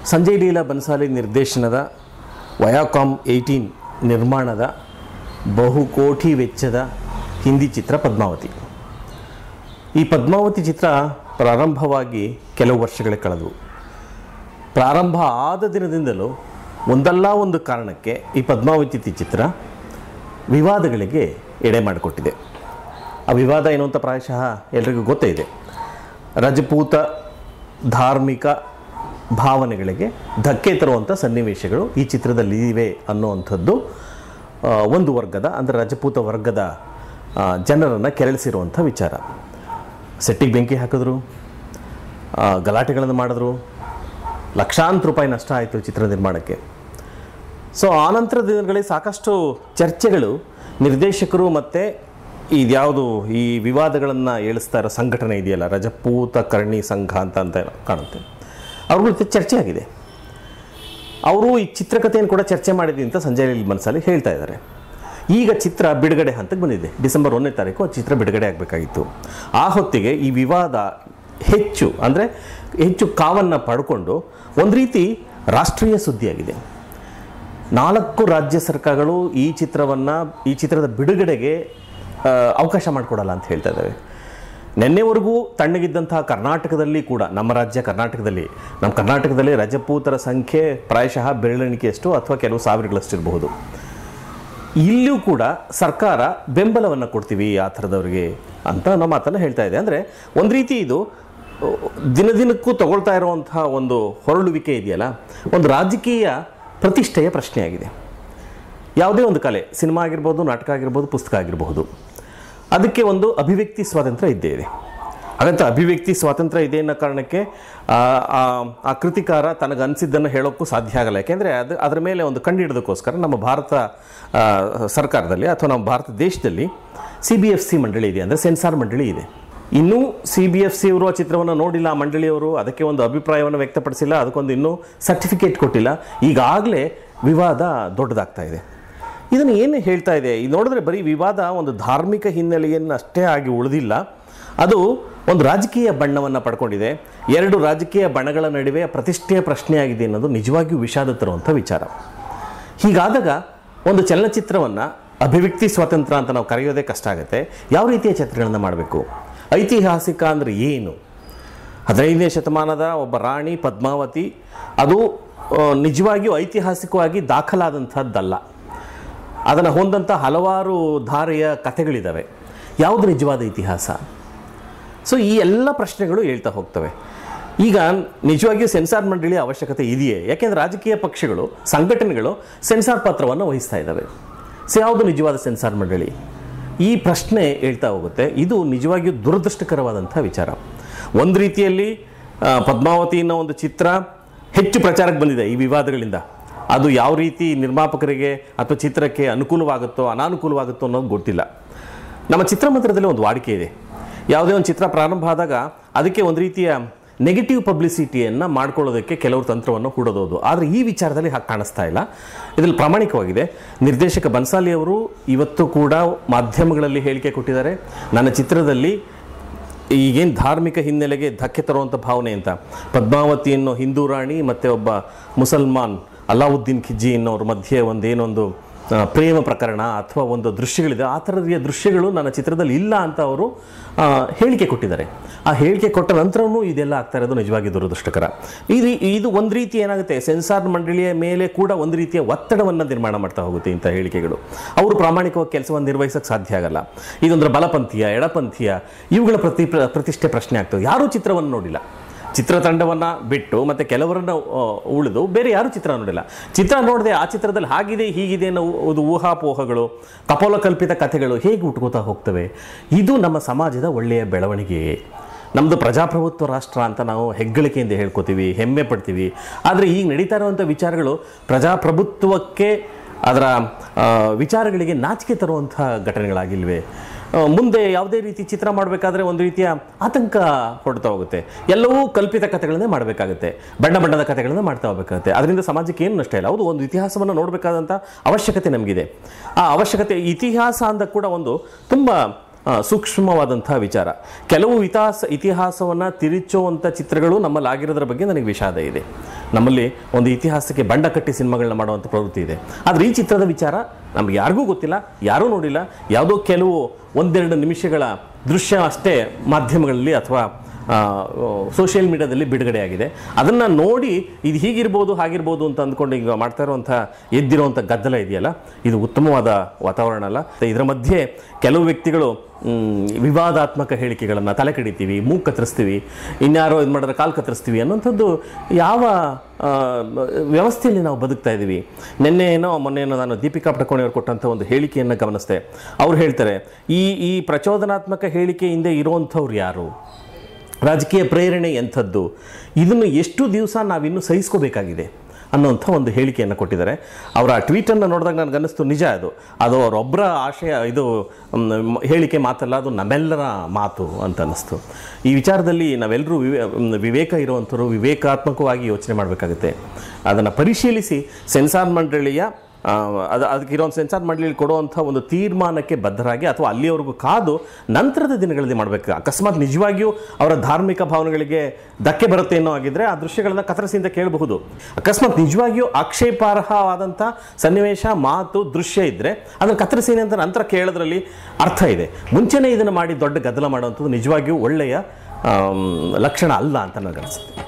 ಸಂಜಯ್ ಲೀಲಾ ಬನ್ಸಾಲಿ ನಿರ್ದೇಶನದ ವಯಾಕಾಮ್ ಏಯ್ಟೀನ್ ನಿರ್ಮಾಣದ ಬಹುಕೋಟಿ ವೆಚ್ಚದ ಹಿಂದಿ ಚಿತ್ರ ಪದ್ಮಾವತಿ ಈ ಪದ್ಮಾವತಿ ಚಿತ್ರ ಪ್ರಾರಂಭವಾಗಿ ಕೆಲವು ವರ್ಷಗಳೇ ಕಳೆದವು ಪ್ರಾರಂಭ ಆದ ದಿನದಿಂದಲೂ ಒಂದಲ್ಲ ಒಂದು ಕಾರಣಕ್ಕೆ ಈ ಪದ್ಮಾವತಿ ಚಿತ್ರ ವಿವಾದಗಳಿಗೆ ಎಡೆ ಮಾಡಿಕೊಟ್ಟಿದೆ ಆ ವಿವಾದ ಏನು ಅಂತ ಪ್ರಾಯಶಃ ಎಲ್ರಿಗೂ ಗೊತ್ತೇ ಇದೆ ರಜಪೂತ ಧಾರ್ಮಿಕ ಭಾವನೆಗಳಿಗೆ ಧಕ್ಕೆ ತರುವಂಥ ಸನ್ನಿವೇಶಗಳು ಈ ಚಿತ್ರದಲ್ಲಿ ಇವೆ ಅನ್ನುವಂಥದ್ದು ಆ, ಒಂದು ವರ್ಗದ ಅಂದರೆ ರಜಪೂತ ವರ್ಗದ ಜನರನ್ನು ಕೆರಳಿಸಿರುವಂಥ ವಿಚಾರ ಸೆಟ್ಟಿಗೆ ಬೆಂಕಿ ಹಾಕಿದ್ರು ಆ, ಗಲಾಟೆಗಳನ್ನು ಮಾಡಿದ್ರು ಲಕ್ಷಾಂತರ ರೂಪಾಯಿ ನಷ್ಟ ಆಯಿತು ಚಿತ್ರ ನಿರ್ಮಾಣಕ್ಕೆ ಸೊ ಆನಂತರ ದಿನಗಳಲ್ಲಿ ಸಾಕಷ್ಟು ಚರ್ಚೆಗಳು ನಿರ್ದೇಶಕರು ಮತ್ತು ಇದ್ಯಾವುದು ಈ ವಿವಾದಗಳನ್ನು ಏಳಿಸ್ತಾ ಇರೋ ಸಂಘಟನೆ ಇದೆಯಲ್ಲ ರಜಪೂತ ಕರ್ಣಿ ಸಂಘ ಅಂತ ಅಂತ ಕಾಣುತ್ತೆ ಅವ್ರ ಜೊತೆ ಚರ್ಚೆ ಆಗಿದೆ ಅವರು ಈ ಚಿತ್ರಕಥೆಯನ್ನು ಕೂಡ ಚರ್ಚೆ ಮಾಡಿದ್ವಿ ಅಂತ ಸಂಜಯ್ ಲೀಲ್ ಮನಸ್ಸಲ್ಲಿ ಹೇಳ್ತಾ ಇದ್ದಾರೆ ಈಗ ಚಿತ್ರ ಬಿಡುಗಡೆ ಹಂತಕ್ಕೆ ಬಂದಿದೆ ಡಿಸೆಂಬರ್ ಒಂದನೇ ತಾರೀಕು ಆ ಚಿತ್ರ ಬಿಡುಗಡೆ ಆಗಬೇಕಾಗಿತ್ತು ಆ ಹೊತ್ತಿಗೆ ಈ ವಿವಾದ ಹೆಚ್ಚು ಅಂದರೆ ಹೆಚ್ಚು ಕಾವನ್ನು ಪಡ್ಕೊಂಡು ಒಂದು ರೀತಿ ರಾಷ್ಟ್ರೀಯ ಸುದ್ದಿಯಾಗಿದೆ ನಾಲ್ಕು ರಾಜ್ಯ ಸರ್ಕಾರಗಳು ಈ ಚಿತ್ರವನ್ನು ಈ ಚಿತ್ರದ ಬಿಡುಗಡೆಗೆ ಆ, ಅವಕಾಶ ಮಾಡಿಕೊಡಲ್ಲ ಅಂತ ಹೇಳ್ತಾ ಇದ್ದಾವೆ ನಿನ್ನೆವರೆಗೂ ತಣ್ಣಗಿದ್ದಂತಹ ಕರ್ನಾಟಕದಲ್ಲಿ ಕೂಡ ನಮ್ಮ ರಾಜ್ಯ ಕರ್ನಾಟಕದಲ್ಲಿ ನಮ್ಮ ಕರ್ನಾಟಕದಲ್ಲಿ ರಜಪೂತರ ಸಂಖ್ಯೆ ಪ್ರಾಯಶಃ ಬೆರಳೆಣಿಕೆಯಷ್ಟು ಅಥವಾ ಕೆಲವು ಸಾವಿರಗಳಷ್ಟು ಇರಬಹುದು ಇಲ್ಲಿಯೂ ಕೂಡ ಸರ್ಕಾರ ಬೆಂಬಲವನ್ನು ಕೊಡ್ತೀವಿ ಆ ಥರದವರಿಗೆ ಅಂತ ನಮ್ಮ ಮಾತನ್ನು ಹೇಳ್ತಾ ಇದೆ ಅಂದರೆ ಒಂದು ರೀತಿ ಇದು ಅ, ದಿನದಿನಕ್ಕೂ ತಗೊಳ್ತಾ ಇರುವಂತಹ ಒಂದು ಹೊರಳುವಿಕೆ ಇದೆಯಲ್ಲ ಒಂದು ರಾಜಕೀಯ ಪ್ರತಿಷ್ಠೆಯ ಪ್ರಶ್ನೆಯಾಗಿದೆ ಯಾವುದೇ ಒಂದು ಕಲೆ ಸಿನಿಮಾ ಆಗಿರ್ಬೋದು ನಾಟಕ ಆಗಿರ್ಬೋದು ಪುಸ್ತಕ ಆಗಿರಬಹುದು ಅದಕ್ಕೆ ಒಂದು ಅಭಿವ್ಯಕ್ತಿ ಸ್ವಾತಂತ್ರ್ಯ ಇದ್ದೇ ಇದೆ ಹಾಗಂತ ಅಭಿವ್ಯಕ್ತಿ ಸ್ವಾತಂತ್ರ್ಯ ಇದೆ ಅನ್ನೋ ಕಾರಣಕ್ಕೆ ಆ, ಆ- ಆ ಕೃತಿಕಾರ ತನಗೆ ಅನಿಸಿದ್ದನ್ನು ಹೇಳೋಕ್ಕೂ ಸಾಧ್ಯ ಆಗಲ್ಲ ಯಾಕೆಂದರೆ ಅದು ಅದರ ಮೇಲೆ ಒಂದು ಕಂಡುಹಿಡೋದಕ್ಕೋಸ್ಕರ ನಮ್ಮ ಭಾರತ ಆ, ಸರ್ಕಾರದಲ್ಲಿ ಅಥವಾ ನಮ್ಮ ಭಾರತ ದೇಶದಲ್ಲಿ ಸಿ ಬಿ ಎಫ್ ಸಿ ಮಂಡಳಿ ಇದೆ ಅಂದರೆ ಸೆನ್ಸಾರ್ ಮಂಡಳಿ ಇದೆ ಇನ್ನೂ ಸಿ ಬಿ ಎಫ್ ಸಿ ಅವರು ಆ ಚಿತ್ರವನ್ನು ನೋಡಿಲ್ಲ ಆ ಮಂಡಳಿಯವರು ಅದಕ್ಕೆ ಒಂದು ಅಭಿಪ್ರಾಯವನ್ನು ವ್ಯಕ್ತಪಡಿಸಿಲ್ಲ ಅದಕ್ಕೊಂದು ಇನ್ನೂ ಸರ್ಟಿಫಿಕೇಟ್ ಕೊಟ್ಟಿಲ್ಲ ಈಗಾಗಲೇ ವಿವಾದ ದೊಡ್ಡದಾಗ್ತಾ ಇದೆ ಇದನ್ನು ಏನು ಹೇಳ್ತಾ ಇದೆ ಇದು ನೋಡಿದ್ರೆ ಬರೀ ವಿವಾದ ಒಂದು ಧಾರ್ಮಿಕ ಹಿನ್ನೆಲೆಯನ್ನು ಅಷ್ಟೇ ಆಗಿ ಉಳಿದಿಲ್ಲ ಅದು ಒಂದು ರಾಜಕೀಯ ಬಣ್ಣವನ್ನು ಪಡ್ಕೊಂಡಿದೆ ಎರಡು ರಾಜಕೀಯ ಬಣಗಳ ನಡುವೆ ಪ್ರತಿಷ್ಠೆಯ ಪ್ರಶ್ನೆಯಾಗಿದೆ ಅನ್ನೋದು ನಿಜವಾಗಿಯೂ ವಿಷಾದ ತರುವಂಥ ವಿಚಾರ ಹೀಗಾದಾಗ ಒಂದು ಚಲನಚಿತ್ರವನ್ನು ಅಭಿವ್ಯಕ್ತಿ ಸ್ವಾತಂತ್ರ್ಯ ಅಂತ ನಾವು ಕರೆಯೋದೇ ಕಷ್ಟ ಆಗುತ್ತೆ ಯಾವ ರೀತಿಯ ಚಿತ್ರಗಳನ್ನು ಮಾಡಬೇಕು ಐತಿಹಾಸಿಕ ಅಂದರೆ ಏನು ಹದಿನೈದನೇ ಶತಮಾನದ ಒಬ್ಬ ರಾಣಿ ಪದ್ಮಾವತಿ ಅದು ಆ, ನಿಜವಾಗಿಯೂ ಐತಿಹಾಸಿಕವಾಗಿ ದಾಖಲಾದಂಥದ್ದಲ್ಲ ಅದನ್ನು ಹೊಂದಂಥ ಹಲವಾರು ಧಾರೆಯ ಕಥೆಗಳಿದ್ದಾವೆ ಯಾವುದು ನಿಜವಾದ ಇತಿಹಾಸ ಸೊ ಈ ಎಲ್ಲ ಪ್ರಶ್ನೆಗಳು ಹೇಳ್ತಾ ಹೋಗ್ತವೆ ಈಗ ನಿಜವಾಗಿಯೂ ಸೆನ್ಸಾರ್ ಮಂಡಳಿಯ ಅವಶ್ಯಕತೆ ಇದೆಯೇ ಯಾಕೆಂದರೆ ರಾಜಕೀಯ ಪಕ್ಷಗಳು ಸಂಘಟನೆಗಳು ಸೆನ್ಸಾರ್ ಪಾತ್ರವನ್ನು ವಹಿಸ್ತಾ ಇದ್ದಾವೆ ಸೊ ಯಾವುದು ನಿಜವಾದ ಸೆನ್ಸಾರ್ ಮಂಡಳಿ ಈ ಪ್ರಶ್ನೆ ಹೇಳ್ತಾ ಹೋಗುತ್ತೆ ಇದು ನಿಜವಾಗಿಯೂ ದುರದೃಷ್ಟಕರವಾದಂಥ ವಿಚಾರ ಒಂದು ರೀತಿಯಲ್ಲಿ ಆ, ಪದ್ಮಾವತಿ ಅನ್ನೋ ಒಂದು ಚಿತ್ರ ಹೆಚ್ಚು ಪ್ರಚಾರಕ್ಕೆ ಬಂದಿದೆ ಈ ವಿವಾದಗಳಿಂದ ಅದು ಯಾವ ರೀತಿ ನಿರ್ಮಾಪಕರಿಗೆ ಅಥವಾ ಚಿತ್ರಕ್ಕೆ ಅನುಕೂಲವಾಗುತ್ತೋ ಅನಾನುಕೂಲವಾಗುತ್ತೋ ಅನ್ನೋದು ಗೊತ್ತಿಲ್ಲ ನಮ್ಮ ಚಿತ್ರಮಂದಿರದಲ್ಲಿ ಒಂದು ವಾಡಿಕೆ ಇದೆ ಯಾವುದೇ ಒಂದು ಚಿತ್ರ ಪ್ರಾರಂಭ ಆದಾಗ ಅದಕ್ಕೆ ಒಂದು ರೀತಿಯ ನೆಗೆಟಿವ್ ಪಬ್ಲಿಸಿಟಿಯನ್ನು ಮಾಡ್ಕೊಳ್ಳೋದಕ್ಕೆ ಕೆಲವರು ತಂತ್ರವನ್ನು ಹೂಡೋದು ಆದರೆ ಈ ವಿಚಾರದಲ್ಲಿ ಹಾಗೆ ಕಾಣಿಸ್ತಾ ಇಲ್ಲ ಇದರಲ್ಲಿ ಪ್ರಾಮಾಣಿಕವಾಗಿದೆ ನಿರ್ದೇಶಕ ಬನ್ಸಾಲಿ ಅವರು ಇವತ್ತು ಕೂಡ ಮಾಧ್ಯಮಗಳಲ್ಲಿ ಹೇಳಿಕೆ ಕೊಟ್ಟಿದ್ದಾರೆ ನನ್ನ ಚಿತ್ರದಲ್ಲಿ ಈಗೇನು ಧಾರ್ಮಿಕ ಹಿನ್ನೆಲೆಗೆ ಧಕ್ಕೆ ತರುವಂಥ ಭಾವನೆ ಅಂತ ಪದ್ಮಾವತಿ ಅನ್ನೋ ಹಿಂದೂ ರಾಣಿ ಮತ್ತು ಒಬ್ಬ ಮುಸಲ್ಮಾನ್ ಅಲಾವುದ್ದೀನ್ ಖಿಜ್ಜಿ ಅನ್ನೋರ ಮಧ್ಯೆ ಒಂದೇನೊಂದು ಆ, ಪ್ರೇಮ ಪ್ರಕರಣ ಅಥವಾ ಒಂದು ದೃಶ್ಯಗಳಿದೆ ಆ ಥರದ ದೃಶ್ಯಗಳು ನನ್ನ ಚಿತ್ರದಲ್ಲಿ ಇಲ್ಲ ಅಂತ ಅವರು ಆ, ಹೇಳಿಕೆ ಕೊಟ್ಟಿದ್ದಾರೆ ಆ ಹೇಳಿಕೆ ಕೊಟ್ಟ ನಂತರವೂ ಇದೆಲ್ಲ ಆಗ್ತಾ ಇರೋದು ನಿಜವಾಗಿ ದುರದೃಷ್ಟಕರ ಇದು ಇದು ಒಂದು ರೀತಿ ಏನಾಗುತ್ತೆ ಸೆನ್ಸಾರ್ ಮಂಡಳಿಯ ಮೇಲೆ ಕೂಡ ಒಂದು ರೀತಿಯ ಒತ್ತಡವನ್ನು ನಿರ್ಮಾಣ ಮಾಡ್ತಾ ಹೋಗುತ್ತೆ ಇಂಥ ಹೇಳಿಕೆಗಳು ಅವರು ಪ್ರಾಮಾಣಿಕವಾಗಿ ಕೆಲಸವನ್ನು ನಿರ್ವಹಿಸೋಕ್ಕೆ ಸಾಧ್ಯ ಆಗಲ್ಲ ಇದೊಂದರ ಬಲಪಂಥೀಯ ಎಡಪಂಥೀಯ ಇವುಗಳ ಪ್ರತಿ ಪ್ರತಿಷ್ಠೆ ಪ್ರಶ್ನೆ ಆಗ್ತವೆ ಯಾರೂ ಚಿತ್ರವನ್ನು ನೋಡಿಲ್ಲ ಚಿತ್ರತಂಡವನ್ನು ಬಿಟ್ಟು ಮತ್ತು ಕೆಲವರನ್ನು ಆ, ಉಳಿದು ಬೇರೆ ಯಾರೂ ಚಿತ್ರ ನೋಡಿಲ್ಲ ಚಿತ್ರ ನೋಡದೆ ಆ ಚಿತ್ರದಲ್ಲಿ ಹಾಗಿದೆ ಹೀಗಿದೆ ಅನ್ನೋ ಒಂದು ಊಹಾಪೋಹಗಳು ಕಪೋಲ ಕಲ್ಪಿತ ಕಥೆಗಳು ಹೇಗೆ ಉಟ್ಕೋತಾ ಹೋಗ್ತವೆ ಇದು ನಮ್ಮ ಸಮಾಜದ ಒಳ್ಳೆಯ ಬೆಳವಣಿಗೆಯೇ ನಮ್ಮದು ಪ್ರಜಾಪ್ರಭುತ್ವ ರಾಷ್ಟ್ರ ಅಂತ ನಾವು ಹೆಗ್ಗಳಿಕೆಯಿಂದ ಹೇಳ್ಕೊತೀವಿ ಹೆಮ್ಮೆ ಪಡ್ತೀವಿ ಆದರೆ ಈಗ ನಡೀತಾ ಇರುವಂಥ ವಿಚಾರಗಳು ಪ್ರಜಾಪ್ರಭುತ್ವಕ್ಕೆ ಅದರ ಆ, ವಿಚಾರಗಳಿಗೆ ನಾಚಿಕೆ ತರುವಂಥ ಘಟನೆಗಳಾಗಿಲ್ವೇ ಆ, ಮುಂದೆ ಯಾವುದೇ ರೀತಿ ಚಿತ್ರ ಮಾಡಬೇಕಾದ್ರೆ ಒಂದು ರೀತಿಯ ಆತಂಕ ಹೊಡ್ತಾ ಹೋಗುತ್ತೆ ಎಲ್ಲವೂ ಕಲ್ಪಿತ ಕಥೆಗಳನ್ನೇ ಮಾಡಬೇಕಾಗುತ್ತೆ ಬಣ್ಣ ಬಣ್ಣದ ಕಥೆಗಳನ್ನ ಮಾಡ್ತಾ ಹೋಗಬೇಕಾಗುತ್ತೆ ಅದರಿಂದ ಸಮಾಜಕ್ಕೆ ಏನು ನಷ್ಟ ಇಲ್ಲ ಹೌದು ಒಂದು ಇತಿಹಾಸವನ್ನು ನೋಡಬೇಕಾದಂಥ ಅವಶ್ಯಕತೆ ನಮಗಿದೆ ಆ ಅವಶ್ಯಕತೆ ಇತಿಹಾಸ ಅಂದ ಕೂಡ ಒಂದು ತುಂಬ ಆ, ಸೂಕ್ಷ್ಮವಾದಂಥ ವಿಚಾರ ಕೆಲವು ಇತಿಹಾಸ ಇತಿಹಾಸವನ್ನು ತಿರುಚುವಂಥ ಚಿತ್ರಗಳು ನಮ್ಮಲ್ಲಿ ಆಗಿರೋದ್ರ ಬಗ್ಗೆ ನನಗೆ ವಿಷಾದ ಇದೆ ನಮ್ಮಲ್ಲಿ ಒಂದು ಇತಿಹಾಸಕ್ಕೆ ಬಂಡ ಕಟ್ಟಿ ಸಿನಿಮಾಗಳನ್ನ ಮಾಡುವಂಥ ಪ್ರವೃತ್ತಿ ಇದೆ ಆದರೆ ಈ ಚಿತ್ರದ ವಿಚಾರ ನಮ್ಗೆ ಯಾರಿಗೂ ಗೊತ್ತಿಲ್ಲ ಯಾರೂ ನೋಡಿಲ್ಲ ಯಾವುದೋ ಕೆಲವು ಒಂದೆರಡು ನಿಮಿಷಗಳ ದೃಶ್ಯ ಅಷ್ಟೇ ಮಾಧ್ಯಮಗಳಲ್ಲಿ ಅಥವಾ ಸೋಷಿಯಲ್ ಮೀಡಿಯಾದಲ್ಲಿ ಬಿಡುಗಡೆಯಾಗಿದೆ ಅದನ್ನು ನೋಡಿ ಇದು ಹೀಗಿರ್ಬೋದು ಹಾಗಿರ್ಬೋದು ಅಂತ ಅಂದ್ಕೊಂಡು ಈಗ ಮಾಡ್ತಾ ಇರುವಂಥ ಎದ್ದಿರುವಂಥ ಗದ್ದಲ ಇದೆಯಲ್ಲ ಇದು ಉತ್ತಮವಾದ ವಾತಾವರಣ ಅಲ್ಲ ಇದರ ಮಧ್ಯೆ ಕೆಲವು ವ್ಯಕ್ತಿಗಳು ಮ್, ವಿವಾದಾತ್ಮಕ ಹೇಳಿಕೆಗಳನ್ನು ತಲೆ ಕಡಿತೀವಿ ಮೂಗು ಕತ್ತರಿಸ್ತೀವಿ ಇನ್ಯಾರೋ ಇದು ಮಾಡಿದ್ರೆ ಕಾಲು ಕತ್ತರಿಸ್ತೀವಿ ಅನ್ನೋಂಥದ್ದು ಯಾವ ಆ, ವ್ಯವಸ್ಥೆಯಲ್ಲಿ ನಾವು ಬದುಕ್ತಾ ಇದ್ದೀವಿ ನಿನ್ನೆ ಏನೋ ಮೊನ್ನೆ ಏನೋ ನಾನು ದೀಪಿಕಾ ಪಟಕೋಣಿಯವರು ಕೊಟ್ಟಂಥ ಒಂದು ಹೇಳಿಕೆಯನ್ನು ಗಮನಿಸಿದೆ ಅವ್ರು ಹೇಳ್ತಾರೆ ಈ ಈ ಪ್ರಚೋದನಾತ್ಮಕ ಹೇಳಿಕೆ ಹಿಂದೆ ಇರುವಂಥವ್ರು ಯಾರು ರಾಜಕೀಯ ಪ್ರೇರಣೆ ಎಂಥದ್ದು ಇದನ್ನು ಎಷ್ಟು ದಿವಸ ನಾವಿನ್ನೂ ಸಹಿಸ್ಕೋಬೇಕಾಗಿದೆ ಅನ್ನೋಂಥ ಒಂದು ಹೇಳಿಕೆಯನ್ನು ಕೊಟ್ಟಿದ್ದಾರೆ ಅವರ ಟ್ವೀಟನ್ನು ನೋಡಿದಾಗ ನನಗೆ ಅನ್ನಿಸ್ತು ನಿಜ ಅದು ಅದು ಅವರೊಬ್ಬರ ಆಶಯ ಇದು ಮ್, ಹೇಳಿಕೆ ಮಾತಲ್ಲ ಅದು ನಮ್ಮೆಲ್ಲರ ಮಾತು ಅಂತ ಅನ್ನಿಸ್ತು ಈ ವಿಚಾರದಲ್ಲಿ ನಾವೆಲ್ಲರೂ ವಿವೇ ಮ್, ವಿವೇಕ ಇರುವಂಥವ್ರು ವಿವೇಕಾತ್ಮಕವಾಗಿ ಯೋಚನೆ ಮಾಡಬೇಕಾಗುತ್ತೆ ಅದನ್ನು ಪರಿಶೀಲಿಸಿ ಸೆನ್ಸಾರ್ ಮಂಡಳಿಯ ಆ, ಅದು ಅದಕ್ಕೆ ಇರೋಂಥ ಸೆನ್ಸಾರ್ ಮಂಡಳಿ ಕೊಡುವಂಥ ಒಂದು ತೀರ್ಮಾನಕ್ಕೆ ಬದ್ಧರಾಗಿ ಅಥವಾ ಅಲ್ಲಿಯವರೆಗೂ ಕಾದು ನಂತರದ ದಿನಗಳಲ್ಲಿ ಮಾಡಬೇಕು ಅಕಸ್ಮಾತ್ ನಿಜವಾಗಿಯೂ ಅವರ ಧಾರ್ಮಿಕ ಭಾವನೆಗಳಿಗೆ ಧಕ್ಕೆ ಬರುತ್ತೆ ಅನ್ನೋ ಆಗಿದ್ರೆ ಆ ದೃಶ್ಯಗಳನ್ನ ಕತ್ತರಿಸಿಂದ ಕೇಳಬಹುದು ಅಕಸ್ಮಾತ್ ನಿಜವಾಗಿಯೂ ಆಕ್ಷೇಪಾರ್ಹವಾದಂಥ ಸನ್ನಿವೇಶ ಮಾತು ದೃಶ್ಯ ಇದ್ದರೆ ಅದನ್ನು ಕತ್ತರಿಸಿ ಅಂತ ನಂತರ ಕೇಳೋದ್ರಲ್ಲಿ ಅರ್ಥ ಇದೆ ಮುಂಚೆನೇ ಇದನ್ನು ಮಾಡಿ ದೊಡ್ಡ ಗದ್ದಲ ಮಾಡುವಂಥದ್ದು ನಿಜವಾಗಿಯೂ ಒಳ್ಳೆಯ ಆಮ್, ಲಕ್ಷಣ ಅಲ್ಲ ಅಂತ ನನಗನ್ಸುತ್ತೆ